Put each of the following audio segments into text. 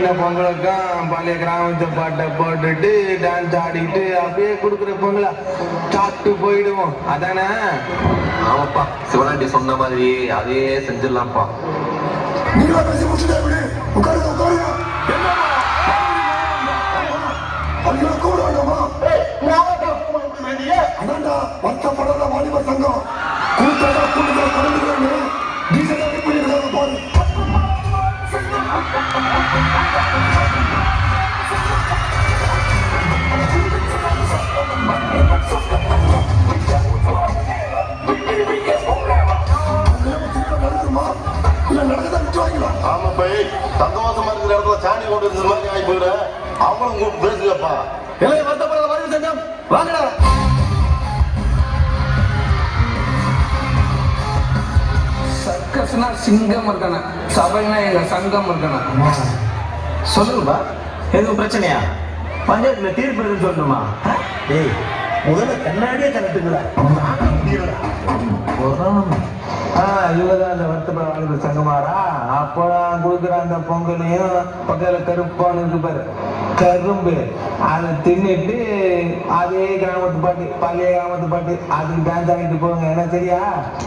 இந்த பொங்கலுக்கும் பழைய கிராமத்து பாட்டை போட்டுட்டு டான்ஸ் ஆடிட்டு அப்படியே கொடுக்குற பொங்கலை சாப்பிட்டு போயிடுவோம் அதானே ஆமாப்பா சிவனாண்டி சொன்ன மாதிரி அதே செஞ்சிடலாம்ப்பா நீங்களா பேசி முடிச்சுட்டே விடு உட்காருங்க உட்காருங்க அவங்க கூட வேண்டாமா அதான்டா வருத்தப்படாத வாலிபர் சங்கம் கூட்டதா கூட்டத்தை கடந்துக்கிறேன்னு டீசல் ரெடி பண்ணிருக்காங்க பாரு நடக்குமா இல்ல நடக்கதான் விட்டுவாங்களா ஆமா போய் சந்தோஷமா இருக்கிற இடத்துல சாணி கொண்டு இருக்கிற மாதிரி ஆகி போயிட அவங்களும் கூப்பிட்டு பேசுங்கப்பா இல்லை வருத்தப்படாத வாலிபர் சங்கம் வாங்கடா சர்க்கஸ்னா சிங்கம் இருக்கணும் சபைனா எங்க சங்கம் இருக்கணும் சொல்லுங்கப்பா எதுவும் பிரச்சனையா பஞ்சாயத்துல தீர்ப்பு இருக்குன்னு சொல்லணுமா ஏய் முதல்ல கண்ணாடியே கலட்டுங்களா ஆ இவதான் அந்த வருத்தப்பட வாலிபர் சங்கமாரா அப்போ நான் கொடுக்குற அந்த பொங்கலையும் பக்கத்துல கருப்பான்னு இருக்கு பாரு கரும்பு அதை தின்னுட்டு அதே கிராமத்து பாட்டு பழைய கிராமத்து பாட்டு அதுக்கு டான்ஸ் ஆகிட்டு போங்க என்ன சரியா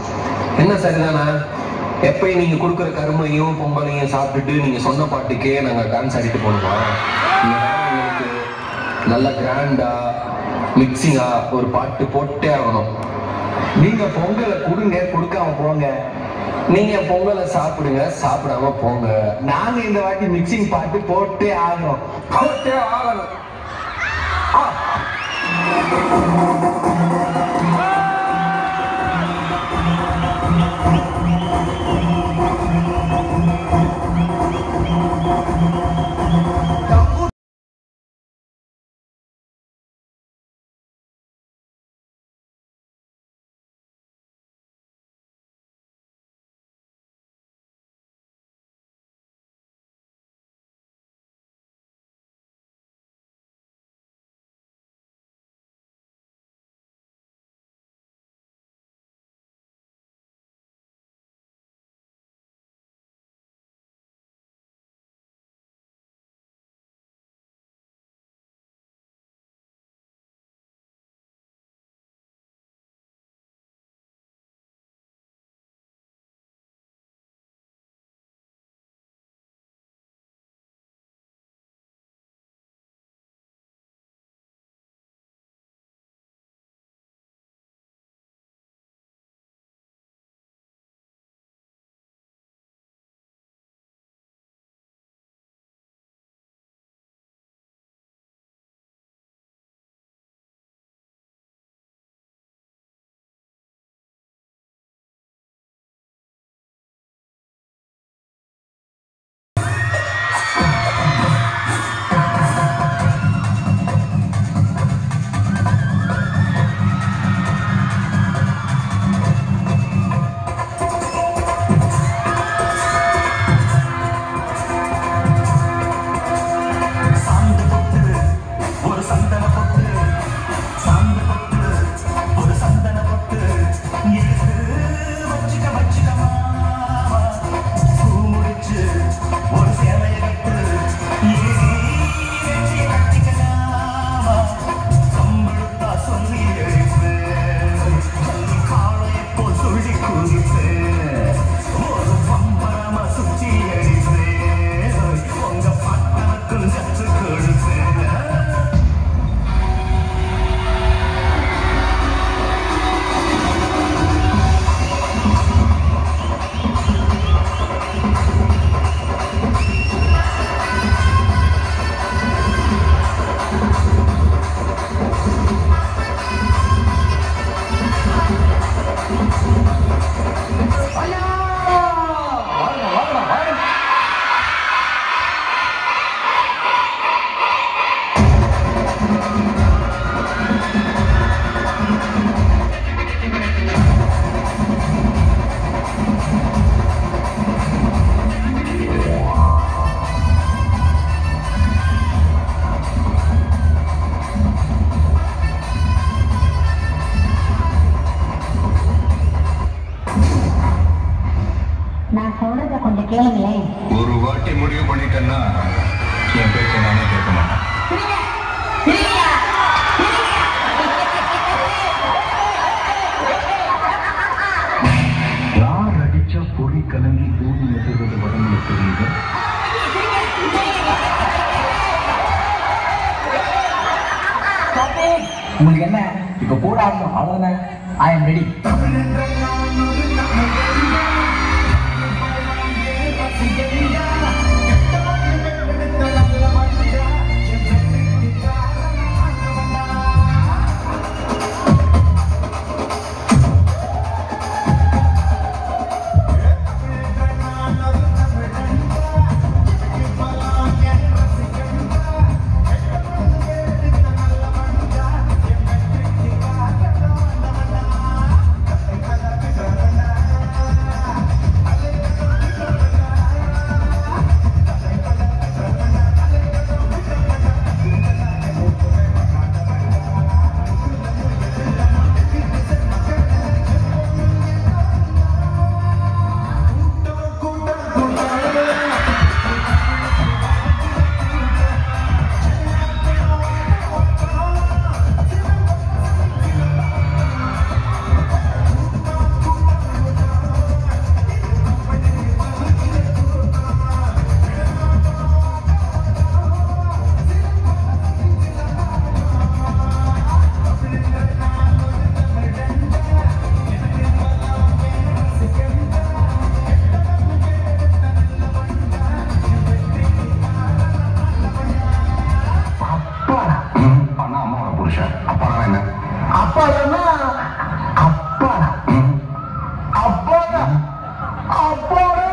என்ன சரிதானா எப்பயும் நீங்க கொடுக்குற கருமையும் பொங்கலையும் சாப்பிட்டுட்டு நீங்க சொன்ன பாட்டுக்கே நாங்க டான்ஸ் ஆடிட்டு போனோமா இந்த நேரம் உங்களுக்கு நல்ல கிராண்டா மிக்சிங்கா ஒரு பாட்டு போட்டே ஆகணும் நீங்க பொங்கலை கொடுங்க கொடுக்காம போங்க நீங்க பொங்கலை சாப்பிடுங்க சாப்பிடாம போங்க நாங்க இந்த வாட்டி மிக்சிங் பாட்டு போட்டே ஆகணும் போட்டே ஆகணும் நான் சொல்றத கொஞ்சம் கேளுங்களேன் ஒரு வாட்டி முடிவு பண்ணிட்டேன்னா என் பேச்சை நானே கேட்க மாட்டேன் யார் அடிச்சா பொறி கலங்கி பூமி எதிர்வது உடம்புல தெரியுது உங்களுக்கு என்ன இப்ப கூட ஆடணும் அவ்வளவுதானே ஐ எம் ரெடி அப்பானா அம்மாவோட புருஷன் அப்பானா என்ன அப்பாடா அப்பாடா அப்பாடா அப்பாடா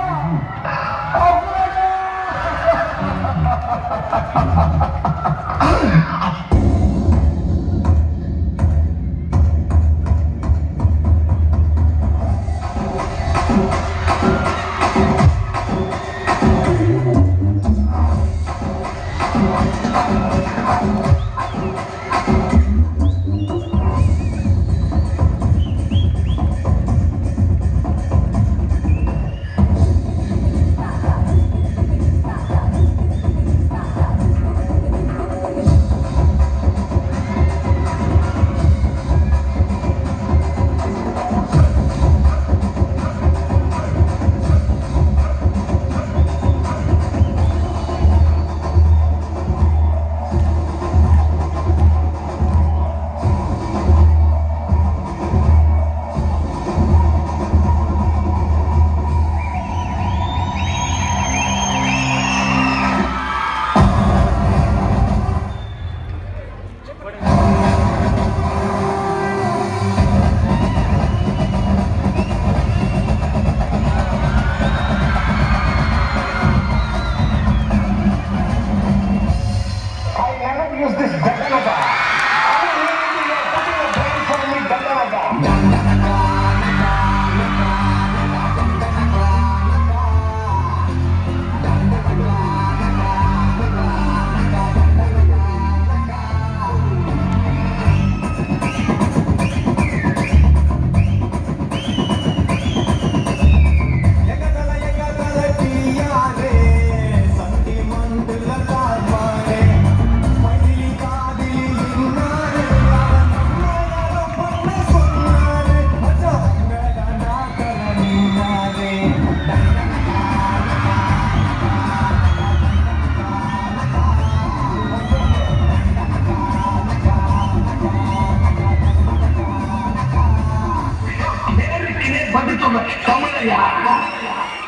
அப்பாடா தமிழையா